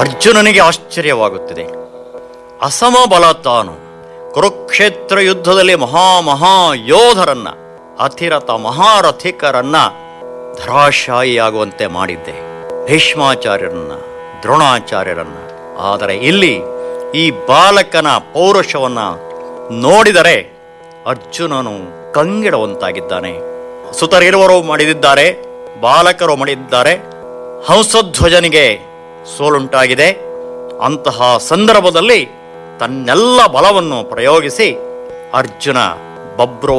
ಅರ್ಜುನನಿಗೆ ಆಶ್ಚರ್ಯವಾಗುತ್ತಿದೆ ಅಸಮಬಲ ತಾನು ಕುರುಕ್ಷೇತ್ರ ಯುದ್ಧದಲ್ಲಿ ಮಹಾ ಮಹಾ ಯೋಧರನ್ನ ಅತಿರಥ ಮಹಾರಥಿಕರನ್ನ ಧರಾಶಾಯಿಯಾಗುವಂತೆ ಮಾಡಿದ್ದೆ ಭೀಷ್ಮಾಚಾರ್ಯರನ್ನ ದ್ರೋಣಾಚಾರ್ಯರನ್ನ ಆದರೆ ಇಲ್ಲಿ ಈ ಬಾಲಕನ ಪೌರುಷವನ್ನ ನೋಡಿದರೆ ಅರ್ಜುನನು ಕಂಗಿಡುವಂತಾಗಿದ್ದಾನೆ ಸುತರಿರುವರು ಮಾಡಿದಿದ್ದಾರೆ ಬಾಲಕರು ಮಾಡಿದ್ದಾರೆ ಹಂಸಧ್ವಜನಿಗೆ ಸೋಲುಂಟಾಗಿದೆ ಅಂತಹ ಸಂದರ್ಭದಲ್ಲಿ ತನ್ನೆಲ್ಲ ಬಲವನ್ನು ಪ್ರಯೋಗಿಸಿ ಅರ್ಜುನ ಬಬ್ರು